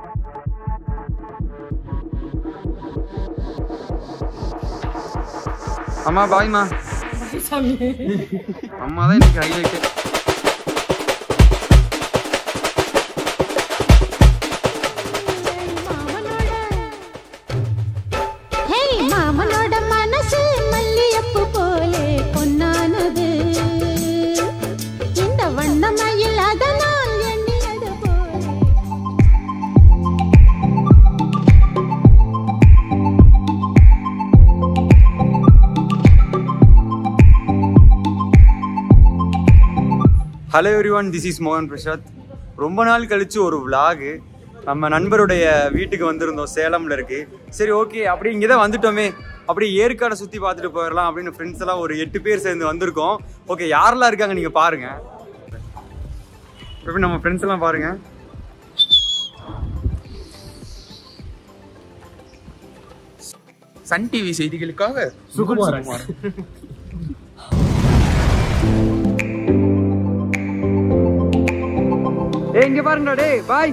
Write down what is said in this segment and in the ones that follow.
அம்மா பாய்மா அம்மா தான் இன்னைக்கு ஹைலைட்டு ஹே மாமனோட மனசு மல்லியப்பு போலே பொன்னானது இந்த வண்ணமயில் அதனால் எண்ணியது போலே hello everyone this is மோகன் பிரசாத் ரொம்ப நாள் கழிச்சு ஒரு vlog நம்ம நண்பருடைய வீட்டுக்கு வந்திருந்தோம் சேலம்ல இருக்கு சரி ஓகே அப்படி இங்கே தான் வந்துட்டோமே அப்படியே ஏற்காடை சுற்றி பார்த்துட்டு போயிடலாம் அப்படின்னு ஃப்ரெண்ட்ஸ் எல்லாம் ஒரு எட்டு பேர் சேர்ந்து வந்திருக்கோம் ஓகே யாரெல்லாம் இருக்காங்க நீங்கள் பாருங்க எப்படி நம்ம ஃப்ரெண்ட்ஸ் எல்லாம் பாருங்க சன் டிவி செய்திகளுக்காக சுகுமார் ஏய் இங்க பாருங்கடா டேய் பாய்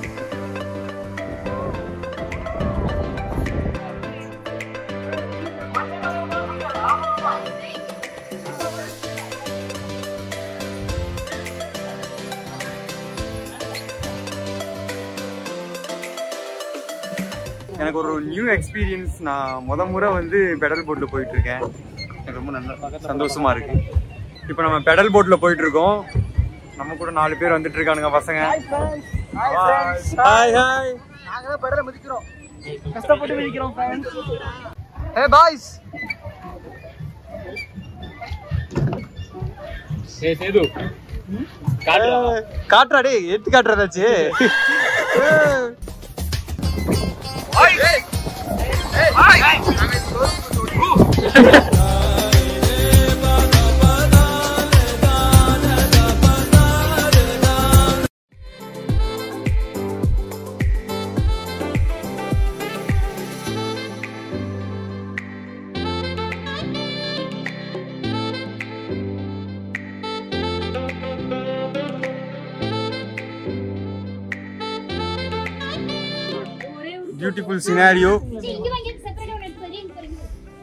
எனக்கு ஒரு நியூ எக்ஸ்பீரியன்ஸ் நான் முத முறை வந்து பெடல் போட்டில் போயிட்டு இருக்கேன் எனக்கு ரொம்ப நல்ல சந்தோஷமா இருக்கு இப்போ நம்ம பெடல் போட்டில் போயிட்டு இருக்கோம் நம்ம கூட நாலு பேர் வந்துட்டு இருக்கானுங்க பசங்க ஹாய் ஹாய் ஏ பாய்ஸ் காட்டுறா டேய் எடுத்து காட்டுறதாச்சு பியூட்டிஃபுல் சினாரியோ இங்க வாங்கி செப்பரேட்டா ஒன்னு எடுத்து இங்க பாருங்க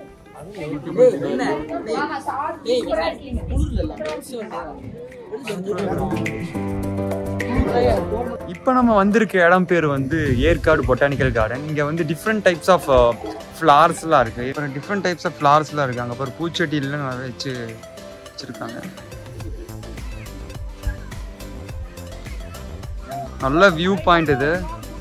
இப்போ நம்ம வந்திருக்க இடம் பேர் வந்து ஏற்காடு பொட்டானிக்கல் கார்டன் இங்கே வந்து டிஃப்ரெண்ட் டைப்ஸ் ஆஃப் ஃப்ளார்ஸ்லாம் இருக்குது இப்போ டிஃப்ரெண்ட் டைப்ஸ் ஆஃப் ஃப்ளார்ஸ்லாம் இருக்குது அங்கே பாரு பூச்செடியிலாம் நிறைய வச்சு வச்சுருக்காங்க நல்ல வியூ பாயிண்ட் இது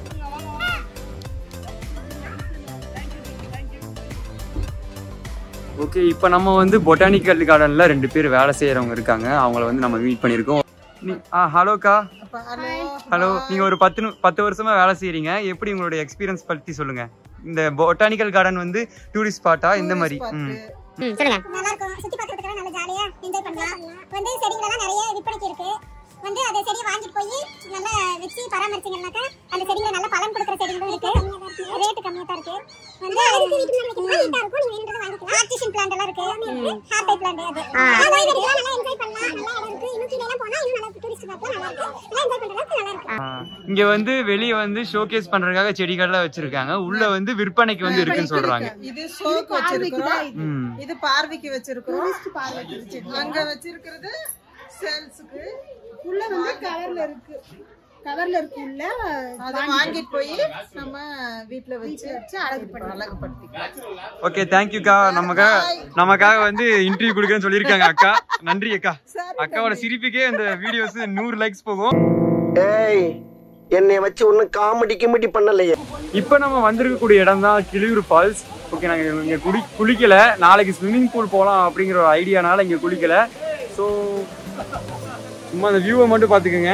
ஓகே இப்போ நம்ம வந்து பொட்டானிக்கல் கார்டனில் ரெண்டு பேர் வேலை செய்கிறவங்க இருக்காங்க அவங்கள வந்து நம்ம மீட் பண்ணியிருக்கோம் நீ ஆ ஹலோக்கா ஹலோ நீங்க ஒரு பத்து நு- பத்து வருஷமா வேலை செய்றீங்க எப்படி உங்களுடைய எக்ஸ்பீரியன்ஸ் பத்தி சொல்லுங்க இந்த பொட்டானிக்கல் கார்டன் வந்து டூரிஸ்ட் ஸ்பாட்டா இந்த மாதிரி ம் நல்லா இருக்கும் சுத்தி பார்க்கறதுக்கு நல்லா ஜாலியா என்ஜாய் பண்ணலாம் வந்து செடிகள் எல்லாம் நிறைய விற்பனைக்கு இருக்கு வந்து அந்த செடியை வாங்கிட்டு போய் நல்லா வச்சு பராமரிச்சீங்கன்னாக்கா அந்த செடிகளை நல்ல பலன் கொடுக்குற செடிகளும் இருக்கு ரேட்டு கம்மியா தான் இருக்கு வந்து அதுக்கு வீட்டு மேல வைக்கலாம் நீட்டா இருக்கும் நீங்க வேணுன்றத வாங்கிக்கலாம் ஆர்டிஷன் பிளான்ட் எல்லாம் இருக்கு ஹேர் டைப் பிளான்ட் அது நல்லா என்ஜாய் பண்ணலாம் நல்லா இடம் இருக்கு இன்னும் கீழே எல்லாம் போனா இன்னும் நல்லா டூரிஸ்ட் பார்க்கலாம் நல்லா இருக்கு எல்லாம் என்ஜாய் பண்றதுக்கு நல்லா இருக்கு ஆ, இங்க வந்து வெளிய வந்து ஷோகேஸ் பண்றதுக்காக செடிகள்லாம் வச்சிருக்காங்க உள்ள வந்து விற்பனைக்கு வந்து இருக்குன்னு சொல்றாங்க இது ஷோக்கு வச்சிருக்கிறோம் ம் இது பார்வைக்கு வச்சிருக்கிறோம் அங்க வச்சிருக்கிறது சேல்ஸுக்கு உள்ள வந்து கவர்ல இருக்கு கவர்ல இருக்கு உள்ள அதை வாங்கிட்டு போய் நம்ம வீட்ல வச்சு வச்சு அழகுபடுத்திக்கலாம் ஓகே தேங்க்யூக்கா நமக்காக நமக்காக வந்து இன்டர்வியூ கொடுக்குறேன்னு சொல்லியிருக்காங்க அக்கா நன்றி அக்கா அக்காவோட சிரிப்புக்கே இந்த வீடியோஸ் நூறு லைக்ஸ் போகும் ஏய் என்னை வச்சு ஒன்னும் காமெடி கிமெடி பண்ணலையே இப்போ நம்ம வந்திருக்கக்கூடிய இடம் தான் கிளியூர் ஃபால்ஸ் ஓகே நாங்கள் இங்கே குளி குளிக்கல நாளைக்கு ஸ்விம்மிங் பூல் போகலாம் அப்படிங்கிற ஒரு ஐடியானால இங்கே குளிக்கல ஸோ சும்மா அந்த வியூவை மட்டும் பார்த்துக்கோங்க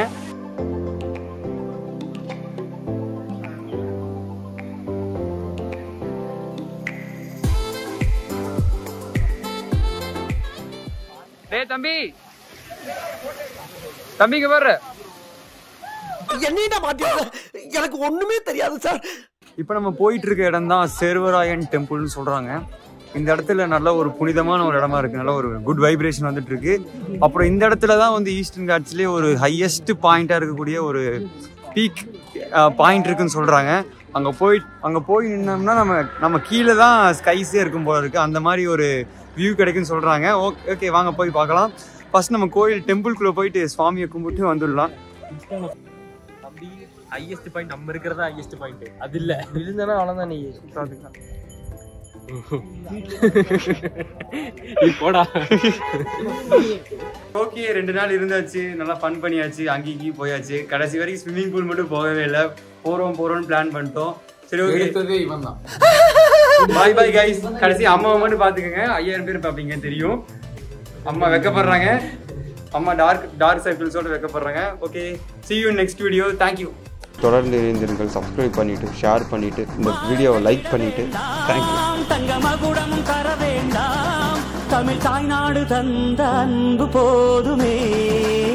டேய் தம்பி தம்பிங்க பாரு என்னடா மாட்டியாங்க எனக்கு ஒண்ணுமே தெரியாது சார் இப்போ நம்ம போயிட்டு இருக்க இடம் தான் சேர்வராயன் டெம்பிள்னு சொல்றாங்க இந்த இடத்துல நல்ல ஒரு புனிதமான ஒரு இடமா இருக்கு நல்ல ஒரு குட் வைப்ரேஷன் வந்துட்டு இருக்கு அப்புறம் இந்த இடத்துல தான் வந்து ஈஸ்டர்ன் காட்ஸ்லேயே ஒரு ஹையஸ்ட் பாயிண்டா இருக்கக்கூடிய ஒரு பீக் பாயிண்ட் இருக்குன்னு சொல்கிறாங்க அங்கே போய் அங்கே போய் நின்னோம்னா நம்ம நம்ம கீழே தான் ஸ்கைஸே இருக்கும் போல இருக்குது அந்த மாதிரி ஒரு வியூ கிடைக்குன்னு சொல்கிறாங்க ஓகே ஓகே வாங்க போய் பார்க்கலாம் ஃபர்ஸ்ட் நம்ம கோயில் டெம்பிள்குள்ளே போயிட்டு சுவாமியை கும்பிட்டு வந்துடலாம் தம்பி ஹையஸ்ட் பாயிண்ட் நம்ம இருக்கிறதா ஹையஸ்ட் பாயிண்ட் அது இல்ல இருந்தானா அவ்வளவுதான் நீ நீ போடா ஓகே ரெண்டு நாள் இருந்தாச்சு நல்லா ஃபன் பண்ணியாச்சு அங்கேயும் இங்கேயும் போயாச்சு கடைசி வரைக்கும் ஸ்விம்மிங் பூல் மட்டும் போகவே இல்லை போகிறோம் போகிறோம்னு பிளான் பண்ணிட்டோம் சரி ஓகே இவன் தான் பாய் பாய் கைஸ் கடைசி அம்மாவை மட்டும் பார்த்துக்கோங்க ஐயாயிரம் பேர் பார்ப்பீங்க தெரியும் அம்மா வெக்கப்படுறாங்க அம்மா டார்க் டார்க் சர்க்கிள்ஸோட வெக்கப்படுறாங்க okay see you in next video thank you தொடர்ந்து இணைந்திருங்கள் சப்ஸ்கிரைப் பண்ணிட்டு ஷேர் பண்ணிட்டு இந்த வீடியோவை லைக் பண்ணிட்டு தேங்க்யூ தங்க மகுடம் தர வேண்டாம் தமிழ் தாய்நாடு தந்த அன்பு போதுமே